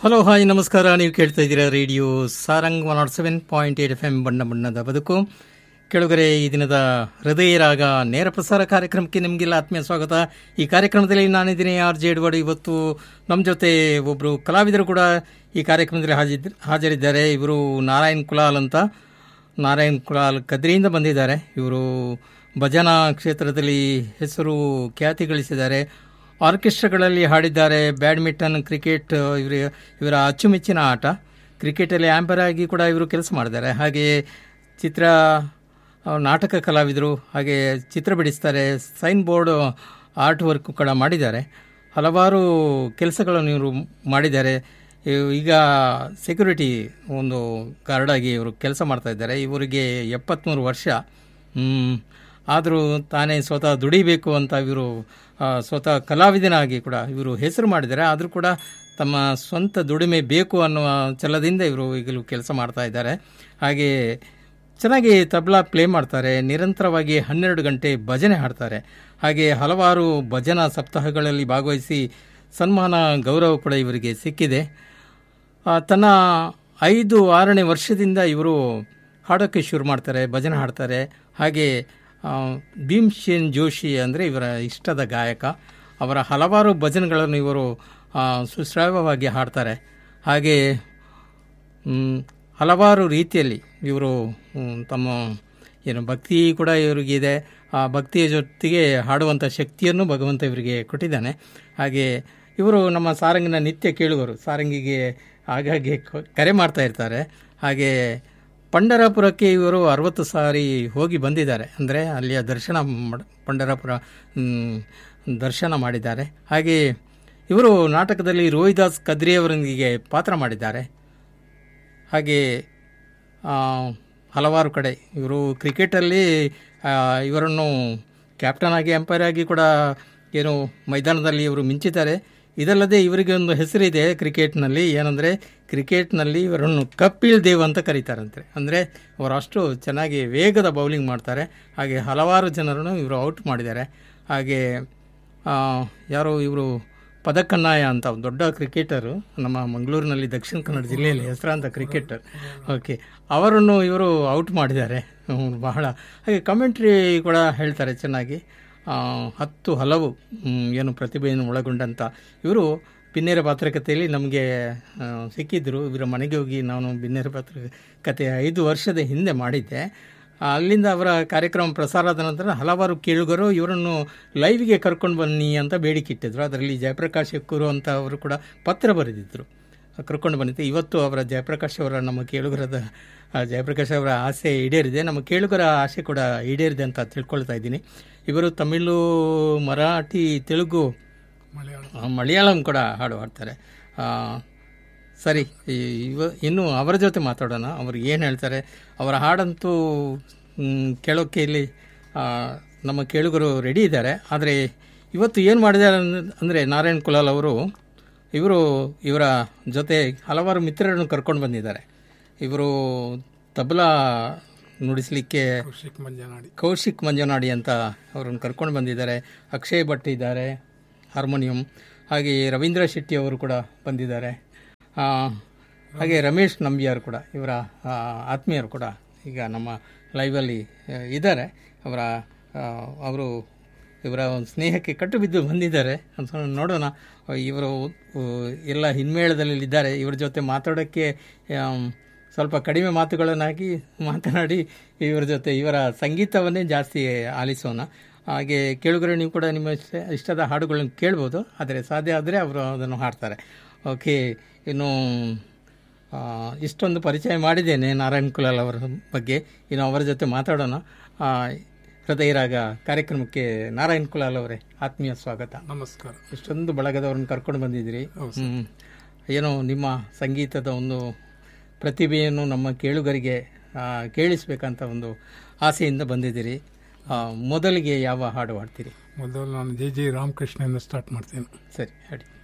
Hello hi ನಮಸ್ಕಾರ ನೀವು ಕೇಳ್ತಾ ಇದ್ದೀರಾ radio Sarang one not seven point eight F M ಬಣ್ಣ ಬಣ್ಣದ ಬದುಕು ಕೆಳಗರೆ ಈ ದಿನದ ಹೃದಯ ರಾಗ ನೇರ ಪ್ರಸಾರ ಕಾರ್ಯಕ್ರಮಕ್ಕೆ ನಿಮಗೆಲ್ಲ ಆತ್ಮೀಯ ಸ್ವಾಗತ ಈ ಕಾರ್ಯಕ್ರಮದಲ್ಲಿ ನಾನಿದ್ದೀನಿ ಆರ್ ಜೆ ಎಡ್ವರ್ಡ್ ಇವತ್ತು ನಮ್ಮ ಜೊತೆ ಒಬ್ಬರು ಕಲಾವಿದರು ಕೂಡ ಈ ಕಾರ್ಯಕ್ರಮದಲ್ಲಿ ಹಾಜಿದ್ ಹಾಜರಿದ್ದಾರೆ ಇವರು ನಾರಾಯಣ್ ಕುಲಾಲ್ ಅಂತ ನಾರಾಯಣ್ ಕುಲಾಲ್ ಕದ್ರಿಯಿಂದ ಬಂದಿದ್ದಾರೆ ಇವರು ಭಜನಾ ಕ್ಷೇತ್ರದಲ್ಲಿ ಹೆಸರು ಖ್ಯಾತಿ ಗಳಿಸಿದ್ದಾರೆ ಆರ್ಕೆಸ್ಟ್ರಾಗಳಲ್ಲಿ ಹಾಡಿದ್ದಾರೆ ಬ್ಯಾಡ್ಮಿಂಟನ್ ಕ್ರಿಕೆಟ್ ಇವರ ಇವರ ಅಚ್ಚುಮೆಚ್ಚಿನ ಆಟ ಕ್ರಿಕೆಟಲ್ಲಿ ಆಂಪರ್ ಆಗಿ ಕೂಡ ಇವರು ಕೆಲಸ ಮಾಡಿದ್ದಾರೆ ಹಾಗೆಯೇ ಚಿತ್ರ ಆ, ನಾಟಕ ಕಲಾವಿದರು ಹಾಗೆ ಚಿತ್ರ ಬಿಡಿಸ್ತಾರೆ ಸೈನ್ ಬೋರ್ಡ್ ಆರ್ಟ್ ವರ್ಕ್ ಕೂಡ ಮಾಡಿದ್ದಾರೆ ಹಲವಾರು ಕೆಲಸಗಳನ್ನು ಇವರು ಮಾಡಿದ್ದಾರೆ ಇವ್- ಈಗ ಸೆಕ್ಯೂರಿಟಿ ಒಂದು ಗಾರ್ಡ್ ಆಗಿ ಇವರು ಕೆಲಸ ಮಾಡ್ತಾ ಇದ್ದಾರೆ ಇವರಿಗೆ ಎಪ್ಪತ್ತ್ಮೂರು ವರ್ಷ ಆದರೂ ತಾನೇ ಸ್ವತಃ ದುಡಿಬೇಕು ಅಂತ ಇವರು ಆ, ಸ್ವತಃ ಕಲಾವಿದನಾಗಿ ಕೂಡ ಇವರು ಹೆಸರು ಮಾಡಿದ್ದಾರೆ ಆದರೂ ಕೂಡ ತಮ್ಮ ಸ್ವಂತ ದುಡಿಮೆ ಬೇಕು ಅನ್ನುವ ಛಲದಿಂದ ಇವರು ಈಗಲೂ ಕೆಲಸ ಮಾಡ್ತಾ ಇದ್ದಾರೆ ಹಾಗೆ ಚೆನ್ನಾಗಿ ತಬಲಾ ಪ್ಲೇ ಮಾಡ್ತಾರೆ ನಿರಂತರವಾಗಿ ಹನ್ನೆರಡು ಗಂಟೆ ಭಜನೆ ಹಾಡ್ತಾರೆ ಹಾಗೆ ಹಲವಾರು ಭಜನಾ ಸಪ್ತಾಹಗಳಲ್ಲಿ ಭಾಗವಹಿಸಿ ಸನ್ಮಾನ ಗೌರವ ಕೂಡ ಇವರಿಗೆ ಸಿಕ್ಕಿದೆ ಆ, ತನ್ನ ಐದು ಆರನೇ ವರ್ಷದಿಂದ ಇವರು ಹಾಡೋಕ್ಕೆ ಶುರು ಮಾಡ್ತಾರೆ ಭಜನೆ ಹಾಡ್ತಾರೆ ಹಾಗೆ ಆ, ಭೀಮ್ಸೇನ್ ಜೋಶಿ ಅಂದರೆ ಇವರ ಇಷ್ಟದ ಗಾಯಕ ಅವರ ಹಲವಾರು ಭಜನೆಗಳನ್ನು ಇವರು ಆ, ಸುಶ್ರಾವ್ಯವಾಗಿ ಹಾಡ್ತಾರೆ ಹಾಗೆ ಮ್, ಹಲವಾರು ರೀತಿಯಲ್ಲಿ ಇವರು ಮ್, ತಮ್ಮ ಏನು ಭಕ್ತಿ ಕೂಡ ಇವರಿಗಿದೆ ಆ ಭಕ್ತಿಯ ಜೊತೆಗೆ ಹಾಡುವಂಥ ಶಕ್ತಿಯನ್ನು ಭಗವಂತ ಇವರಿಗೆ ಕೊಟ್ಟಿದ್ದಾನೆ ಹಾಗೆ ಇವರು ನಮ್ಮ ಸಾರಂಗಿನ ನಿತ್ಯ ಕೇಳುವರು ಸಾರಂಗಿಗೆ ಆಗಾಗ್ಗೆ ಕ- ಕರೆ ಮಾಡ್ತಾ ಇರ್ತಾರೆ ಹಾಗೆ ಪಂಡರಾಪುರಕ್ಕೆ ಇವರು ಅರವತ್ತು ಸಾರಿ ಹೋಗಿ ಬಂದಿದ್ದಾರೆ ಅಂದರೆ ಅಲ್ಲಿಯ ದರ್ಶನ ಮಾಡ್- ಪಂಡರಾಪುರ ಮ್, ದರ್ಶನ ಮಾಡಿದ್ದಾರೆ ಹಾಗೆ ಇವರು ನಾಟಕದಲ್ಲಿ ರೋಹಿದಾಸ್ ಕದ್ರಿಯವರೊಂದಿಗೆ ಪಾತ್ರ ಮಾಡಿದ್ದಾರೆ ಹಾಗೆ ಆ, ಹಲವಾರು ಕಡೆ ಇವರು ಕ್ರಿಕೆಟಲ್ಲಿ ಆ, ಇವರನ್ನು ಕ್ಯಾಪ್ಟನ್ ಆಗಿ ಅಂಪೈರ್ ಆಗಿ ಕೂಡ ಏನು ಮೈದಾನದಲ್ಲಿ ಇವರು ಮಿಂಚಿದ್ದಾರೆ ಇದಲ್ಲದೆ ಇವರಿಗೆ ಒಂದು ಹೆಸರಿದೆ ಕ್ರಿಕೆಟ್ನಲ್ಲಿ ಏನಂದರೆ ಕ್ರಿಕೆಟ್ನಲ್ಲಿ ಇವರನ್ನು ಕಪಿಲ್ ದೇವ್ ಅಂತ ಕರೀತಾರಂತೆ ಅಂದರೆ ಅವರು ಅಷ್ಟು ಚೆನ್ನಾಗಿ ವೇಗದ ಬೌಲಿಂಗ್ ಮಾಡ್ತಾರೆ ಹಾಗೆ ಹಲವಾರು ಜನರನ್ನು ಇವರು ಔಟ್ ಮಾಡಿದ್ದಾರೆ ಹಾಗೆ ಆ, ಯಾರು ಇವರು ಪದಕನ್ನಾಯ ಅಂತ ಒಂದು ದೊಡ್ಡ ಕ್ರಿಕೆಟರು ನಮ್ಮ ಮಂಗಳೂರಿನಲ್ಲಿ ದಕ್ಷಿಣ ಕನ್ನಡ ಜಿಲ್ಲೆಯಲ್ಲಿ ಹೆಸರಾಂತ ಕ್ರಿಕೆಟರ್ ಓಕೆ ಅವರನ್ನು ಇವರು ಔಟ್ ಮಾಡಿದ್ದಾರೆ ಹ್ಮ್, ಬಹಳ ಹಾಗೆ ಕಮೆಂಟ್ರಿ ಕೂಡ ಹೇಳ್ತಾರೆ ಚೆನ್ನಾಗಿ ಆ, ಹತ್ತು ಹಲವು ಹ್ಮ್, ಏನು ಪ್ರತಿಭೆಯನ್ನು ಒಳಗೊಂಡಂಥ ಇವರು ಬಿನ್ನೇರ ಪಾತ್ರಕತೆಯಲ್ಲಿ ನಮಗೆ ಆ, ಸಿಕ್ಕಿದ್ರು ಇವರ ಮನೆಗೆ ಹೋಗಿ ನಾನು ಬಿನ್ನೇರ ಪಾತ್ರಕತೆ ಐದು ವರ್ಷದ ಹಿಂದೆ ಮಾಡಿದ್ದೆ ಆ, ಅಲ್ಲಿಂದ ಅವರ ಕಾರ್ಯಕ್ರಮ ಪ್ರಸಾರ ಆದ ನಂತರ ಹಲವಾರು ಕೇಳುಗರು ಇವರನ್ನು ಲೈವ್ಗೆ ಕರ್ಕೊಂಡು ಬನ್ನಿ ಅಂತ ಬೇಡಿಕೆ ಇಟ್ಟಿದ್ರು ಅದರಲ್ಲಿ ಜಯಪ್ರಕಾಶ್ ಎಕ್ಕೂರು ಅಂತ ಅವರು ಕೂಡ ಪತ್ರ ಬರೆದಿದ್ದರು ಕರ್ಕೊಂಡು ಬಂದಿದ್ದೆ ಇವತ್ತು ಅವರ ಜಯಪ್ರಕಾಶ್ ಅವರ ನಮ್ಮ ಕೇಳುಗರದ ಆ, ಜಯಪ್ರಕಾಶ್ ಅವರ ಆಸೆ ಈಡೇರಿದೆ ನಮ್ಮ ಕೇಳುಗರ ಆಸೆ ಕೂಡ ಈಡೇರಿದೆ ಅಂತ ತಿಳ್ಕೊಳ್ತಾ ಇದ್ದೀನಿ ಇವರು ತಮಿಳು ಮರಾಠಿ ತೆಲುಗು ಆ, ಮಲಯಾಳಂ ಕೂಡ ಹಾಡು ಹಾಡ್ತಾರೆ ಆ, ಸರಿ ಈ- ಇವ ಇನ್ನು ಅವರ ಜೊತೆ ಮಾತಾಡೋಣ ಅವರು ಏನು ಹೇಳ್ತಾರೆ ಅವರ ಹಾಡಂತೂ ಮ್, ಕೇಳೋಕ್ಕೆ ಇಲ್ಲಿ ಆ, ನಮ್ಮ ಕೇಳುಗರು ರೆಡಿ ಇದ್ದಾರೆ ಆದರೆ ಇವತ್ತು ಏನು ಮಾಡಿದ್ದಾರೆ ಅಂದರೆ ನಾರಾಯಣ್ ಕುಲಾಲ್ ಅವರು ಇವರು ಇವರ ಜೊತೆ ಹಲವಾರು ಮಿತ್ರರನ್ನು ಕರ್ಕೊಂಡು ಬಂದಿದ್ದಾರೆ ಇವರು ತಬಲಾ ನುಡಿಸಲಿಕ್ಕೆ ಕೌಶಿಕ್ ಮಂಜನಾಡಿ ಕೌಶಿಕ್ ಮಂಜನಾಡಿ ಅಂತ ಅವರನ್ನು ಕರ್ಕೊಂಡು ಬಂದಿದ್ದಾರೆ ಅಕ್ಷಯ್ ಭಟ್ ಇದ್ದಾರೆ ಹಾರ್ಮೋನಿಯಂ ಹಾಗೆ ರವೀಂದ್ರ ಶೆಟ್ಟಿ ಅವರು ಕೂಡ ಬಂದಿದ್ದಾರೆ ಆ, ಹಾಗೆ ರಮೇಶ್ ನಂಬಿಯಾರ್ ಕೂಡ ಇವರ ಆ, ಆತ್ಮೀಯರು ಕೂಡ ಈಗ ನಮ್ಮ ಲೈವಲ್ಲಿ ಆ, ಇದ್ದಾರೆ ಅವರ ಆ, ಅವರು ಇವರ ಒಂದು ಸ್ನೇಹಕ್ಕೆ ಕಟ್ಟು ಬಿದ್ದು ಬಂದಿದ್ದಾರೆ ಅಂತ ನೋಡೋಣ ಇವರು ಉ, ಎಲ್ಲ ಹಿನ್ಮೇಳದಲ್ಲಿ ಇದ್ದಾರೆ ಇವರ ಜೊತೆ ಮಾತಾಡೋಕ್ಕೆ ಆಮ್, ಸ್ವಲ್ಪ ಕಡಿಮೆ ಮಾತುಗಳನ್ನಾಗಿ ಮಾತನಾಡಿ ಇವರ ಜೊತೆ ಇವರ ಸಂಗೀತವನ್ನೇ ಜಾಸ್ತಿ ಆಲಿಸೋಣ ಹಾಗೆ ಕೇಳುಗರೆ ನೀವು ಕೂಡ ನಿಮ್ಮ ಇಷ್ಟ ಇಷ್ಟದ ಹಾಡುಗಳನ್ನು ಕೇಳ್ಬೋದು ಆದರೆ ಸಾಧ್ಯ ಆದರೆ ಅವರು ಅದನ್ನು ಹಾಡ್ತಾರೆ ಓಕೆ ಇನ್ನು ಆ, ಇಷ್ಟೊಂದು ಪರಿಚಯ ಮಾಡಿದ್ದೇನೆ ನಾರಾಯಣ್ ಕುಲಾಲ್ ಅವರ ಬಗ್ಗೆ ಇನ್ನು ಅವರ ಜೊತೆ ಮಾತಾಡೋಣ ಆ, ಹೃದಯ ರಾಗ ಕಾರ್ಯಕ್ರಮಕ್ಕೆ ನಾರಾಯಣ್ ಕುಲಾಲ್ ಅವರೇ ಆತ್ಮೀಯ ಸ್ವಾಗತ ನಮಸ್ಕಾರ ಇಷ್ಟೊಂದು ಬಳಗದವ್ರನ್ನ ಕರ್ಕೊಂಡು ಬಂದಿದ್ದೀರಿ ಹ್ಮ್. ಏನೋ ನಿಮ್ಮ ಸಂಗೀತದ ಒಂದು ಪ್ರತಿಭೆಯನ್ನು ನಮ್ಮ ಕೇಳುಗರಿಗೆ ಆ, ಕೇಳಿಸ್ಬೇಕಂತ ಒಂದು ಆಸೆಯಿಂದ ಬಂದಿದ್ದೀರಿ ಆ, ಮೊದಲಿಗೆ ಯಾವ ಹಾಡು ಹಾಡ್ತೀರಿ ಮೊದಲು ನಾನು ಜೆ ಜೆ ರಾಮಕೃಷ್ಣದಿಂದ ಸ್ಟಾರ್ಟ್ ಮಾಡ್ತೇನೆ ಸರಿ ಹಾಡಿ